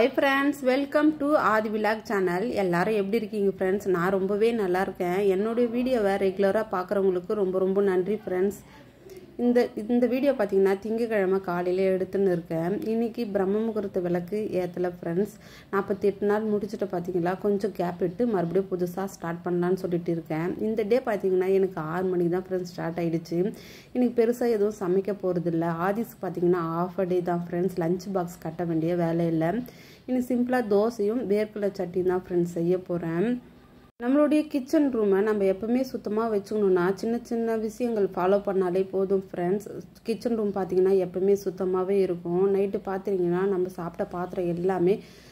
hi friends welcome to Aadhi vlog channel எல்லாரும் எப்படி இருக்கீங்க ஃப்ரெண்ட்ஸ் நான் ரொம்பவே நல்லா இருக்கேன் என்னுடைய வீடியோவை ரெகுலராக பார்க்குறவங்களுக்கு ரொம்ப ரொம்ப நன்றி ஃப்ரெண்ட்ஸ் இந்த இந்த வீடியோ பார்த்தீங்கன்னா திங்கக்கிழமை காலையில் எடுத்துன்னு இருக்கேன் இன்னைக்கு பிரம்ம முகூர்த்த விளக்கு ஏற்றலை ஃப்ரெண்ட்ஸ் நாற்பத்தி எட்டு நாள் முடிச்சுட்டு பார்த்தீங்களா கொஞ்சம் கேப் விட்டு மறுபடியும் புதுசாக ஸ்டார்ட் பண்ணலான்னு சொல்லிட்டு இருக்கேன் இந்த டே பார்த்தீங்கன்னா எனக்கு ஆறு மணிக்கு தான் ஃப்ரெண்ட்ஸ் ஸ்டார்ட் ஆகிடுச்சு இன்னைக்கு பெருசாக எதுவும் சமைக்க போகிறது இல்லை ஆதிஸ் பார்த்தீங்கன்னா ஆஃப் டே தான் ஃப்ரெண்ட்ஸ் லஞ்ச் பாக்ஸ் கட்ட வேண்டிய வேலை இல்லை இன்னைக்கு சிம்பிளாக தோசையும் வேர்க்கடலை சட்னி தான் ஃப்ரெண்ட்ஸ் செய்ய போகிறேன் நம்மளுடைய கிச்சன் ரூமை நம்ம எப்பவுமே சுத்தமாக வச்சுக்கணுன்னா சின்ன சின்ன விஷயங்கள் ஃபாலோ பண்ணாலே போதும் ஃப்ரெண்ட்ஸ் கிச்சன் ரூம் பார்த்தீங்கன்னா எப்பவுமே சுத்தமாகவே இருக்கும் நைட்டு பார்த்தீங்கன்னா நம்ம சாப்பிட்ட பாத்திரம் எல்லாமே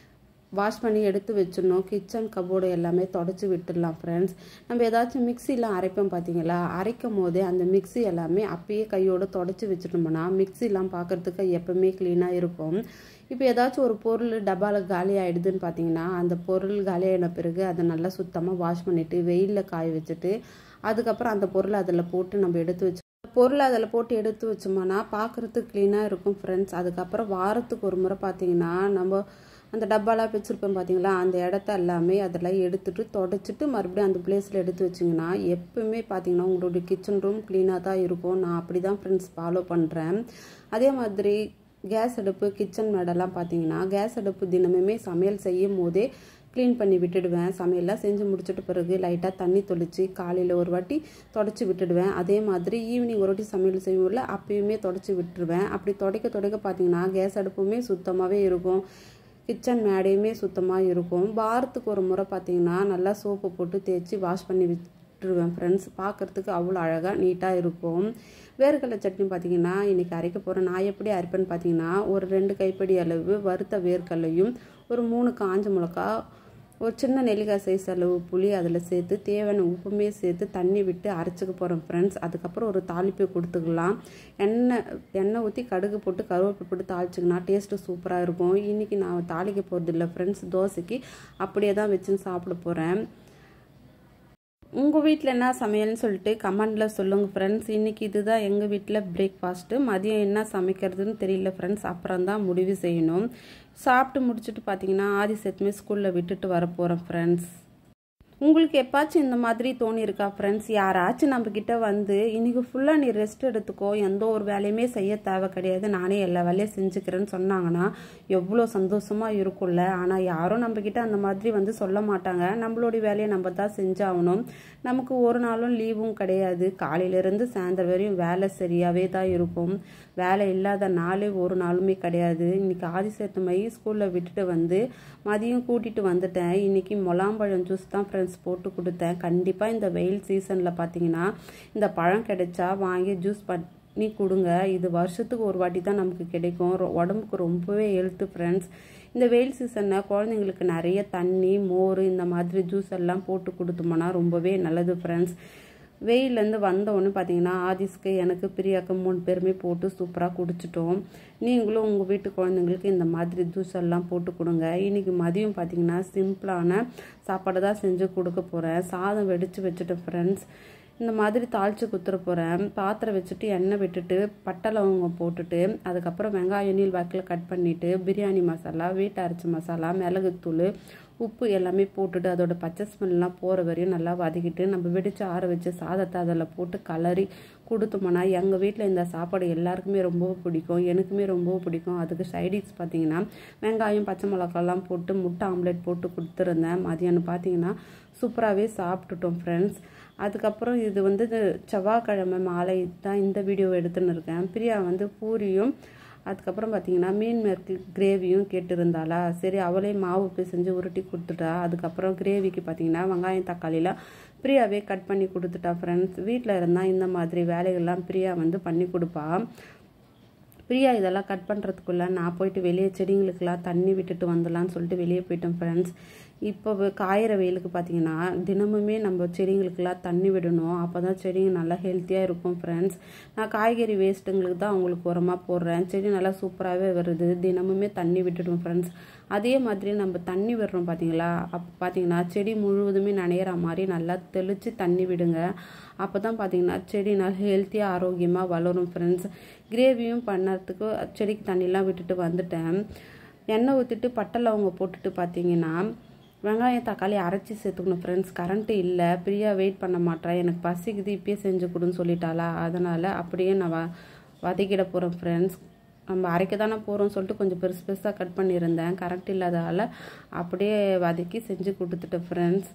வாஷ் பண்ணி எடுத்து வச்சிடணும் கிச்சன் கபோர்டு எல்லாமே தொடச்சி விட்டுடலாம் ஃப்ரெண்ட்ஸ் நம்ம ஏதாச்சும் மிக்சிலாம் அரைப்போம் பார்த்தீங்களா அரைக்கும் போதே அந்த மிக்சி எல்லாமே அப்பயே கையோடு தொடச்சி வச்சிட்டோம்னா மிக்சிலாம் பார்க்குறதுக்கு எப்பவுமே க்ளீனாக இருக்கும் இப்போ ஏதாச்சும் ஒரு பொருள் டப்பாவில் காலி ஆகிடுதுன்னு பார்த்தீங்கன்னா அந்த பொருள் காலி ஆகின பிறகு அதை நல்லா சுத்தமாக வாஷ் பண்ணிவிட்டு வெயிலில் காய வச்சுட்டு அதுக்கப்புறம் அந்த பொருளை அதில் போட்டு நம்ம எடுத்து வச்சு பொருளை அதில் போட்டு எடுத்து வச்சோம்னா பார்க்குறதுக்கு க்ளீனாக இருக்கும் ஃப்ரெண்ட்ஸ் அதுக்கப்புறம் வாரத்துக்கு ஒரு முறை பார்த்தீங்கன்னா நம்ம அந்த டப்பாலாம் வச்சுருப்போம் பார்த்தீங்களா அந்த இடத்த எல்லாமே அதெல்லாம் எடுத்துட்டு தொடச்சிட்டு மறுபடியும் அந்த பிளேஸில் எடுத்து வச்சிங்கன்னா எப்பவுமே பார்த்தீங்கன்னா உங்களுடைய கிச்சன் ரூம் க்ளீனாக தான் இருக்கும் நான் அப்படி தான் ஃப்ரெண்ட்ஸ் ஃபாலோ பண்ணுறேன் அதே மாதிரி கேஸ் அடுப்பு கிச்சன் மேடெல்லாம் பார்த்தீங்கன்னா கேஸ் அடுப்பு தினமுமே சமையல் செய்யும் போதே க்ளீன் பண்ணி விட்டுடுவேன் சமையல்லாம் செஞ்சு முடிச்சிட்ட பிறகு லைட்டாக தண்ணி தொளிச்சு காலையில் ஒரு வாட்டி தொடச்சி விட்டுடுவேன் அதே மாதிரி ஈவினிங் ஒரு வாட்டி சமையல் செய்யும்ல அப்பயுமே தொடச்சி விட்டுருவேன் அப்படி துடைக்க துடைக்க பார்த்தீங்கன்னா கேஸ் அடுப்புமே சுத்தமாகவே இருக்கும் கிச்சன் மேடையுமே சுத்தமாக இருக்கும் வாரத்துக்கு ஒரு முறை பார்த்தீங்கன்னா நல்லா சோப்பு போட்டு தேய்ச்சி வாஷ் பண்ணி விட்டுருவேன் ஃப்ரெண்ட்ஸ் பார்க்குறதுக்கு அவ்வளோ அழகாக நீட்டாக இருக்கும் வேர்க்கடலை சட்னி பார்த்தீங்கன்னா இன்றைக்கி அரைக்க போகிறேன் நான் எப்படி அரைப்பேன்னு பார்த்தீங்கன்னா ஒரு ரெண்டு கைப்படி அளவு வறுத்த வேர்க்கடலையும் ஒரு மூணு காஞ்ச மிளகா ஒரு சின்ன நெல்லிக்காய் சைஸ் அளவு புளி அதில் சேர்த்து தேவையான உப்புமே சேர்த்து தண்ணி விட்டு அரைச்சிக்க போகிறோம் ஃப்ரெண்ட்ஸ் அதுக்கப்புறம் ஒரு தாளிப்பு கொடுத்துக்கலாம் எண்ணெய் எண்ணெய் ஊற்றி கடுகு போட்டு கருவேப்பிலை போட்டு தாளிச்சிங்கன்னா டேஸ்ட்டு சூப்பராக இருக்கும் இன்றைக்கி நான் தாளிக்க போகிறது இல்லை ஃப்ரெண்ட்ஸ் தோசைக்கு அப்படியே தான் வச்சுன்னு சாப்பிட போகிறேன் உங்கள் வீட்டில் என்ன சமையல்னு சொல்லிட்டு கமெண்டில் சொல்லுங்கள் ஃப்ரெண்ட்ஸ் இன்றைக்கி இதுதான் எங்கள் வீட்டில் பிரேக்ஃபாஸ்ட்டு மதியம் என்ன சமைக்கிறதுன்னு தெரியல ஃப்ரெண்ட்ஸ் அப்புறம் தான் முடிவு செய்யணும் சாப்பிட்டு முடிச்சுட்டு பார்த்தீங்கன்னா ஆதி செத்துமே ஸ்கூலில் விட்டுட்டு வர போகிறேன் ஃப்ரெண்ட்ஸ் உங்களுக்கு எப்பாச்சும் இந்த மாதிரி தோணியிருக்கா ஃப்ரெண்ட்ஸ் யாராச்சும் நம்மக்கிட்ட வந்து இன்றைக்கி ஃபுல்லாக நீ ரெஸ்ட் எடுத்துக்கோ எந்த ஒரு வேலையுமே செய்ய தேவை கிடையாது நானே எல்லா வேலையும் செஞ்சுக்கிறேன்னு சொன்னாங்கன்னா எவ்வளோ சந்தோஷமாக இருக்கும்ல ஆனால் யாரும் நம்மக்கிட்ட அந்த மாதிரி வந்து சொல்ல மாட்டாங்க நம்மளுடைய வேலையை நம்ம தான் செஞ்சாகணும் நமக்கு ஒரு நாளும் லீவும் கிடையாது காலையிலேருந்து சாயந்தரம் வரையும் வேலை சரியாகவே தான் இருக்கும் வேலை இல்லாத நாளே ஒரு நாளுமே கிடையாது இன்றைக்கி ஆதிசேத்தமை ஸ்கூலில் விட்டுட்டு வந்து மதியம் கூட்டிகிட்டு வந்துட்டேன் இன்றைக்கி முலாம்பழம் ஜூஸ் தான் ஃப்ரெண்ட்ஸ் போட்டு கொடுத்தேன் கண்டிப்பாக இந்த வெயில் சீசனில் பார்த்தீங்கன்னா இந்த பழம் கிடைச்சா வாங்கி ஜூஸ் பண்ணி கொடுங்க இது வருஷத்துக்கு ஒரு வாட்டி தான் நமக்கு கிடைக்கும் உடம்புக்கு ரொம்பவே ஹெல்த்து ஃப்ரெண்ட்ஸ் இந்த வெயில் சீசனில் குழந்தைங்களுக்கு நிறைய தண்ணி மோர் இந்த மாதிரி ஜூஸ் எல்லாம் போட்டு கொடுத்தோம்னா ரொம்பவே நல்லது ஃப்ரெண்ட்ஸ் வெயிலேருந்து வந்தவொடனே பார்த்தீங்கன்னா ஆதிஸ்க்கு எனக்கு பிரியாக்கு மூணு பேருமே போட்டு சூப்பராக குடிச்சிட்டோம் நீங்களும் உங்கள் வீட்டு குழந்தைங்களுக்கு இந்த மாதிரி ஜூஸ் எல்லாம் போட்டு கொடுங்க இன்றைக்கி மதியம் பார்த்தீங்கன்னா சிம்பிளான சாப்பாடு தான் செஞ்சு கொடுக்க போகிறேன் சாதம் வெடித்து வச்சுட்டேன் ஃப்ரெண்ட்ஸ் இந்த மாதிரி தாளித்து குத்துற போகிறேன் பாத்திரம் வச்சுட்டு எண்ணெய் விட்டுட்டு பட்டை லவங்கம் போட்டுட்டு அதுக்கப்புறம் வெங்காயம் நீள் வாக்கில் கட் பண்ணிவிட்டு பிரியாணி மசாலா வீட்டு அரைச்ச மசாலா மிளகுத்தூள் உப்பு எல்லாமே போட்டுட்டு அதோட பச்சை ஸ்மெல்லாம் போகிற வரையும் நல்லா வதக்கிட்டு நம்ம வெடித்து ஆற வச்சு சாதத்தை அதில் போட்டு கலரி கொடுத்தோம்னா எங்கள் வீட்டில் இந்த சாப்பாடு எல்லாருக்குமே ரொம்ப பிடிக்கும் எனக்குமே ரொம்ப பிடிக்கும் அதுக்கு சைடிஷ் பார்த்தீங்கன்னா வெங்காயம் பச்சை மிளகாலாம் போட்டு முட்டை ஆம்லேட் போட்டு கொடுத்துருந்தேன் மதியானம் பார்த்தீங்கன்னா சூப்பராகவே சாப்பிட்டுட்டோம் ஃப்ரெண்ட்ஸ் அதுக்கப்புறம் இது வந்து செவ்வாய்க்கிழமை மாலை தான் இந்த வீடியோ எடுத்துன்னு இருக்கேன் பிரியா வந்து பூரியும் அதுக்கப்புறம் பார்த்தீங்கன்னா மீன் மேற்கு கிரேவியும் கேட்டிருந்தாளா சரி அவளே மாவு பிசைஞ்சு உருட்டி கொடுத்துட்டா அதுக்கப்புறம் கிரேவிக்கு பார்த்தீங்கன்னா வெங்காயம் தக்காளிலாம் பிரியாவே கட் பண்ணி கொடுத்துட்டா ஃப்ரெண்ட்ஸ் வீட்டில் இருந்தால் இந்த மாதிரி வேலைகள்லாம் பிரியா வந்து பண்ணி கொடுப்பா பிரியா இதெல்லாம் கட் பண்ணுறதுக்குள்ளே நான் போயிட்டு வெளியே செடிங்களுக்கெல்லாம் தண்ணி விட்டுட்டு வந்துடலான்னு சொல்லிட்டு வெளியே போயிட்டேன் ஃப்ரெண்ட்ஸ் இப்போ காயிற வெயிலுக்கு பார்த்தீங்கன்னா தினமுமே நம்ம செடிங்களுக்கெல்லாம் தண்ணி விடணும் அப்போ தான் செடிங்க நல்லா ஹெல்த்தியாக இருக்கும் ஃப்ரெண்ட்ஸ் நான் காய்கறி வேஸ்ட்டுங்களுக்கு தான் அவங்களுக்கு உரமாக போடுறேன் செடி நல்லா சூப்பராகவே வருது தினமுமே தண்ணி விட்டுடுவோம் ஃப்ரெண்ட்ஸ் அதே மாதிரி நம்ம தண்ணி விடுறோம் பார்த்தீங்களா அப்போ பார்த்தீங்கன்னா செடி முழுவதுமே நனையிற மாதிரி நல்லா தெளித்து தண்ணி விடுங்க அப்போ தான் பார்த்தீங்கன்னா செடி நல்லா ஹெல்த்தியாக ஆரோக்கியமாக வளரும் ஃப்ரெண்ட்ஸ் கிரேவியும் பண்ணுறதுக்கு செடிக்கு தண்ணிலாம் விட்டுட்டு வந்துட்டேன் எண்ணெய் ஊற்றிட்டு பட்டை லவங்க போட்டுட்டு பார்த்தீங்கன்னா வெங்காயம் தக்காளி அரைச்சி சேர்த்துக்கணும் ஃப்ரெண்ட்ஸ் கரண்ட்டு இல்லை பிரியா வெயிட் பண்ண மாட்டா எனக்கு பசிக்குது இப்பயே செஞ்சு கொடுன்னு சொல்லிட்டாளா அதனால் அப்படியே நான் வ வதக்கிட போகிறேன் ஃப்ரெண்ட்ஸ் நம்ம அரைக்க தானே போகிறோம் சொல்லிட்டு கொஞ்சம் பெருசு பெருசாக கட் பண்ணியிருந்தேன் கரண்ட் இல்லாததால் அப்படியே வதக்கி செஞ்சு கொடுத்துட்டேன் ஃப்ரெண்ட்ஸ்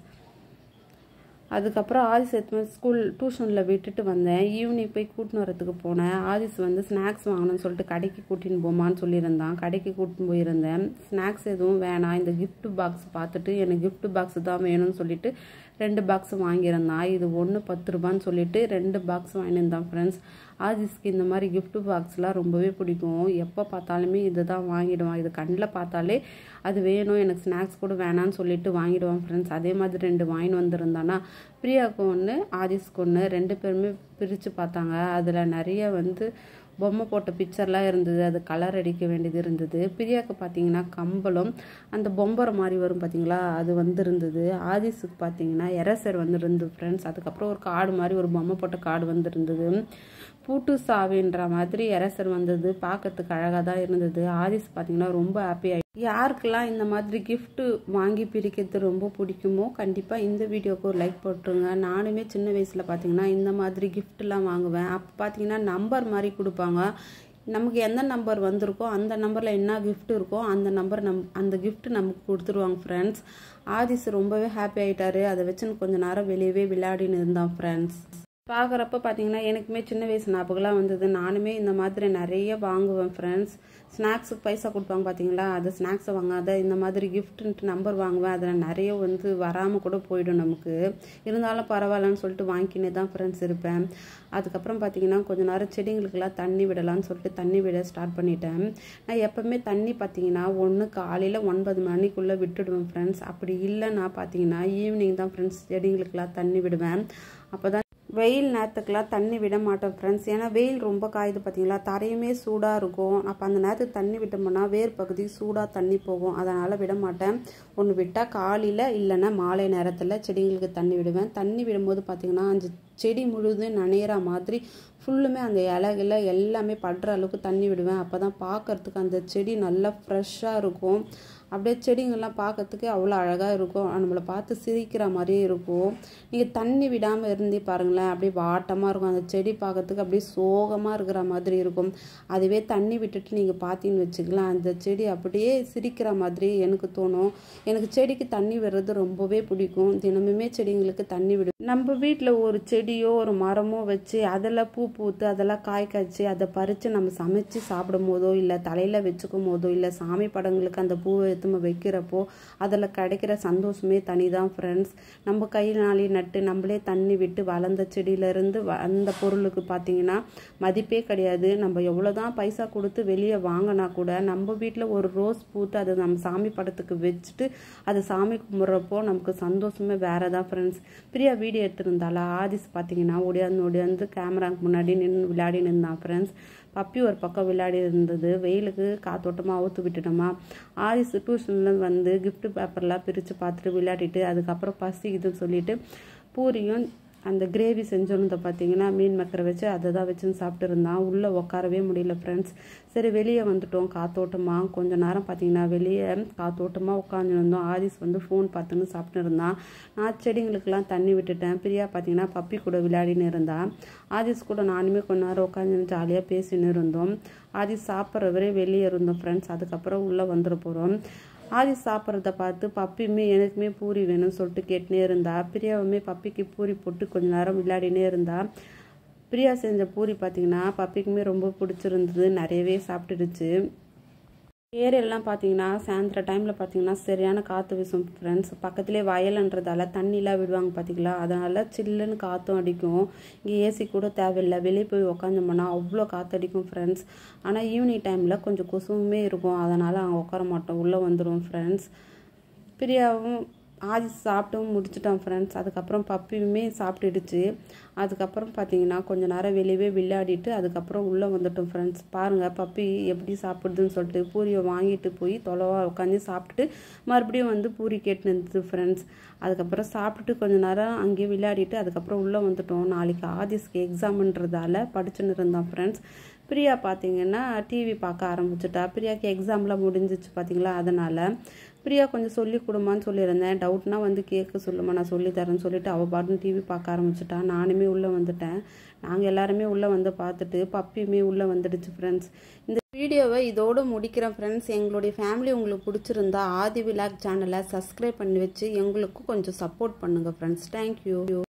அதுக்கப்புறம் ஆதிஸ் எடுத்து ஸ்கூல் டியூஷனில் விட்டுட்டு வந்தேன் ஈவினிங் போய் கூட்டின்னு வரத்துக்கு போனேன் ஆதிஸ் வந்து ஸ்நாக்ஸ் வாங்கணும்னு சொல்லிட்டு கடைக்கு கூட்டின்னு போமான்னு சொல்லியிருந்தான் கடைக்கு கூட்டின்னு போயிருந்தேன் ஸ்நாக்ஸ் எதுவும் வேணாம் இந்த gift பாக்ஸ் பார்த்துட்டு எனக்கு gift பாக்ஸ் தான் வேணும்னு சொல்லிட்டு ரெண்டு பாக்ஸ் வாங்கியிருந்தான் இது ஒன்று பத்து ரூபான்னு சொல்லிட்டு ரெண்டு பாக்ஸ் வாங்கியிருந்தான் ஃப்ரெண்ட்ஸ் ஆதிஸ்க்கு இந்த மாதிரி gift பாக்ஸ்லாம் ரொம்பவே பிடிக்கும் எப்போ பார்த்தாலுமே இதை தான் வாங்கிடுவான் இது கண்ணில் பார்த்தாலே அது வேணும் எனக்கு ஸ்நாக்ஸ் கூட வேணான்னு சொல்லிட்டு வாங்கிடுவான் ஃப்ரெண்ட்ஸ் அதே மாதிரி ரெண்டு வாங்கிட்டு வந்திருந்தானா பிரியாவுக்கு ஒன்று ஆதிஸ்க்கு ஒன்று ரெண்டு பேருமே பிரித்து பார்த்தாங்க அதில் நிறைய வந்து பொம்மை போட்ட பிக்சர்லாம் இருந்தது அது கலர் அடிக்க வேண்டியது இருந்தது பிரியாவுக்கு பார்த்தீங்கன்னா கம்பளம் அந்த பொம்பரை மாதிரி வரும் பார்த்தீங்களா அது வந்து இருந்தது ஆதிஸுக்கு பார்த்தீங்கன்னா எரசர் வந்து இருந்தது ஃப்ரெண்ட்ஸ் அதுக்கப்புறம் ஒரு காடு மாதிரி ஒரு பொம்மை போட்ட காடு வந்து இருந்தது பூட்டு சாவின்ற மாதிரி எரசர் வந்தது பார்க்கறதுக்கு அழகாக தான் இருந்தது ஆதிஸ் பார்த்தீங்கன்னா ரொம்ப ஹாப்பி ஆகி யாருக்கெல்லாம் இந்த மாதிரி gift வாங்கி பிரிக்கிறது ரொம்ப பிடிக்குமோ கண்டிப்பாக இந்த வீடியோக்கு ஒரு லைக் போட்டுருங்க நானுமே சின்ன வயசில் பார்த்தீங்கன்னா இந்த மாதிரி giftலாம் வாங்குவேன் அப்போ பார்த்தீங்கன்னா நம்பர் மாதிரி கொடுப்பாங்க நமக்கு எந்த நம்பர் வந்திருக்கோ அந்த நம்பரில் என்ன gift இருக்கோ அந்த நம்பர் நம் அந்த gift நமக்கு கொடுத்துருவாங்க ஃப்ரெண்ட்ஸ் ஆதிஸ் ரொம்பவே ஹாப்பி ஆயிட்டாரு அதை வச்சுன்னு கொஞ்ச நேரம் வெளியவே விளையாடின்னு இருந்தான் ஃப்ரெண்ட்ஸ் பார்க்குறப்ப பார்த்தீங்கன்னா எனக்குமே சின்ன வயசு ஞாபகம்லாம் வந்தது நானுமே இந்த மாதிரி நிறைய வாங்குவேன் ஃப்ரெண்ட்ஸ் ஸ்நாக்ஸுக்கு பைசா கொடுப்பாங்க பார்த்தீங்களா அது ஸ்நாக்ஸை வாங்காத இந்த மாதிரி கிஃப்ட்டுன்ட்டு நம்பர் வாங்குவேன் அதில் நிறைய வந்து வராமல் கூட போயிடும் நமக்கு இருந்தாலும் பரவாயில்லன்னு சொல்லிட்டு வாங்கிக்கினே தான் ஃப்ரெண்ட்ஸ் இருப்பேன் அதுக்கப்புறம் பார்த்தீங்கன்னா கொஞ்ச நேரம் செடிங்களுக்கெல்லாம் தண்ணி விடலாம்னு சொல்லிட்டு தண்ணி விட ஸ்டார்ட் பண்ணிட்டேன் நான் எப்போவுமே தண்ணி பார்த்தீங்கன்னா ஒன்று காலையில் ஒன்பது மணிக்குள்ளே விட்டுடுவேன் ஃப்ரெண்ட்ஸ் அப்படி இல்லைன்னா பார்த்தீங்கன்னா ஈவினிங் தான் ஃப்ரெண்ட்ஸ் செடிங்களுக்கெல்லாம் தண்ணி விடுவேன் அப்போ தான் வெயில் நேரத்துக்குலாம் தண்ணி விட மாட்டோம் ஃப்ரெண்ட்ஸ் ஏன்னா வெயில் ரொம்ப காயுது பார்த்தீங்களா தரையுமே சூடாக இருக்கும் அப்போ அந்த நேரத்துக்கு தண்ணி விட்டோம்னா வேர் பகுதி சூடாக தண்ணி போகும் அதனால் விட மாட்டேன் ஒன்று விட்டால் காலையில் இல்லைன்னா மாலை நேரத்தில் செடிங்களுக்கு தண்ணி விடுவேன் தண்ணி விடும்போது பார்த்தீங்கன்னா அந்த செடி முழுதும் நனையிற மாதிரி ஃபுல்லுமே அந்த இலைகள எல்லாமே படுற அளவுக்கு தண்ணி விடுவேன் அப்போ தான் பார்க்கறதுக்கு அந்த செடி நல்லா ஃப்ரெஷ்ஷாக இருக்கும் அப்படியே செடிங்கள்லாம் பார்க்கறதுக்கு அவ்வளோ அழகாக இருக்கும் நம்மளை பார்த்து சிரிக்கிற மாதிரியே இருக்கும் நீங்கள் தண்ணி விடாமல் இருந்தே பாருங்களேன் அப்படியே வாட்டமாக இருக்கும் அந்த செடி பார்க்கறதுக்கு அப்படியே சோகமாக இருக்கிற மாதிரி இருக்கும் அதுவே தண்ணி விட்டுட்டு நீங்கள் பார்த்தீங்கன்னு வச்சுக்கலாம் அந்த செடி அப்படியே சிரிக்கிற மாதிரி எனக்கு தோணும் எனக்கு செடிக்கு தண்ணி விடுறது ரொம்பவே பிடிக்கும் தினமுமே செடிங்களுக்கு தண்ணி விடும் நம்ம வீட்டில் ஒரு செடியோ ஒரு மரமோ வச்சு அதில் பூ பூத்து அதெல்லாம் காய் காய்ச்சி அதை பறித்து நம்ம சமைச்சு சாப்பிடும் போதோ இல்லை தலையில் வச்சுக்கும் போதோ இல்லை சாமி படங்களுக்கு அந்த பூவை எடுத்து வைக்கிறப்போ அதில் கிடைக்கிற சந்தோஷமே தனி தான் ஃப்ரெண்ட்ஸ் நம்ம கையினாலே நட்டு நம்மளே தண்ணி விட்டு வளர்ந்த செடியிலேருந்து அந்த பொருளுக்கு பார்த்தீங்கன்னா மதிப்பே கிடையாது நம்ம எவ்வளோ தான் பைசா கொடுத்து வெளியே வாங்கினா கூட நம்ம வீட்டில் ஒரு ரோஸ் பூத்து அதை நம்ம சாமி படத்துக்கு வச்சுட்டு அதை சாமி கும்பிட்றப்போ நமக்கு சந்தோஷமே வேற தான் ஃப்ரெண்ட்ஸ் பிரியா வீடியோ எடுத்திருந்தால ஆதிஸ் பார்த்தீங்கன்னா ஒடியாந்து ஒடியாந்து கேமராக்கு முன்னாடி நின்று விளையாடி நின்றான் ஃப்ரெண்ட்ஸ் பப்பி ஒரு பக்கம் விளையாடி இருந்தது வெயிலுக்கு காத்தோட்டமாக அவுத்து விட்டுட்டோமா ஆரிஸ் டியூஷனில் வந்து gift பேப்பர்லாம் பிரித்து பார்த்துட்டு விளையாடிட்டு அதுக்கப்புறம் பசிக்குதுன்னு சொல்லிட்டு பூரியும் அந்த கிரேவி செஞ்சோன்னு பார்த்தீங்கன்னா மீன் மக்கரை வச்சு அதை தான் வச்சுன்னு சாப்பிட்டு இருந்தான் உள்ளே உட்காரவே முடியல ஃப்ரெண்ட்ஸ் சரி வெளியே வந்துட்டோம் காத்தோட்டமாக கொஞ்ச நேரம் பார்த்தீங்கன்னா வெளியே காத்தோட்டமாக உட்காந்துருந்தோம் ஆதிஸ் வந்து ஃபோன் பார்த்துன்னு சாப்பிட்டு இருந்தான் நான் செடிங்களுக்கெல்லாம் தண்ணி விட்டுட்டேன் பிரியா பார்த்தீங்கன்னா பப்பி கூட விளையாடின்னு இருந்தா ஆதிஸ் கூட நானுமே கொஞ்ச நேரம் உட்காந்து ஜாலியாக பேசின்னு இருந்தோம் ஆதிஸ் சாப்பிட்ற வரை வெளியே இருந்தோம் ஃப்ரெண்ட்ஸ் அதுக்கப்புறம் உள்ளே வந்துட போகிறோம் ஆதி சாப்பிட்றத பார்த்து பப்பியுமே எனக்குமே பூரி வேணும்னு சொல்லிட்டு கேட்டுனே இருந்தா பிரியாவுமே பப்பிக்கு பூரி போட்டு கொஞ்ச நேரம் விளையாடினே இருந்தா பிரியா செஞ்ச பூரி பார்த்தீங்கன்னா பப்பிக்குமே ரொம்ப பிடிச்சிருந்தது நிறையவே சாப்பிட்டுடுச்சு ஏரியெல்லாம் பார்த்தீங்கன்னா சாயந்தர டைமில் பார்த்தீங்கன்னா சரியான காற்று வீசும் ஃப்ரெண்ட்ஸ் பக்கத்துலேயே வயல்ன்றதால தண்ணிலாம் விடுவாங்க பார்த்தீங்களா அதனால் சில்லுன்னு காற்றும் அடிக்கும் இங்கே ஏசி கூட தேவையில்லை வெளியே போய் உக்காந்தோம்னா அவ்வளோ காற்று அடிக்கும் ஃப்ரெண்ட்ஸ் ஆனால் ஈவினிங் டைமில் கொஞ்சம் கொசுவுமே இருக்கும் அதனால் அங்கே உட்கார மாட்டோம் உள்ளே வந்துடும் ஃப்ரெண்ட்ஸ் பிரியாவும் ஆதி சாப்பிட்டும் முடிச்சிட்டான் ஃப்ரெண்ட்ஸ் அதுக்கப்புறம் பப்பியுமே சாப்பிட்டுடுச்சு அதுக்கப்புறம் பார்த்தீங்கன்னா கொஞ்ச நேரம் வெளியவே விளையாடிட்டு அதுக்கப்புறம் உள்ளே வந்துட்டோம் ஃப்ரெண்ட்ஸ் பாருங்கள் பப்பி எப்படி சாப்பிடுதுன்னு சொல்லிட்டு பூரியை வாங்கிட்டு போய் தொலைவா உட்காந்து சாப்பிட்டுட்டு மறுபடியும் வந்து பூரி கேட்டு இருந்தது ஃப்ரெண்ட்ஸ் அதுக்கப்புறம் சாப்பிட்டுட்டு கொஞ்ச நேரம் அங்கேயே விளையாடிட்டு அதுக்கப்புறம் உள்ளே வந்துட்டோம் நாளைக்கு ஆதிஸ்க்கு எக்ஸாம்ன்றதால படிச்சுன்னு இருந்தோம் ஃப்ரெண்ட்ஸ் பிரியா பார்த்தீங்கன்னா டிவி பார்க்க ஆரம்பிச்சிட்டா பிரியாக்கு எக்ஸாம்லாம் முடிஞ்சிச்சு பார்த்தீங்களா அதனால் பிரியா கொஞ்சம் சொல்லி கொடுமான்னு சொல்லியிருந்தேன் டவுட்னா வந்து கேட்க சொல்லுமா நான் சொல்லி தரேன்னு சொல்லிட்டு அவள் பாட்டுன்னு டிவி பார்க்க ஆரம்பிச்சிட்டா நானுமே உள்ளே வந்துட்டேன் நாங்கள் எல்லாருமே உள்ளே வந்து பார்த்துட்டு பப்பியுமே உள்ளே வந்துடுச்சு ஃப்ரெண்ட்ஸ் இந்த வீடியோவை இதோடு முடிக்கிறேன் ஃப்ரெண்ட்ஸ் எங்களுடைய ஃபேமிலி உங்களுக்கு பிடிச்சிருந்தா ஆதி விலாக் சேனலை சப்ஸ்கிரைப் பண்ணி வச்சு எங்களுக்கும் கொஞ்சம் சப்போர்ட் பண்ணுங்கள் ஃப்ரெண்ட்ஸ் தேங்க்யூ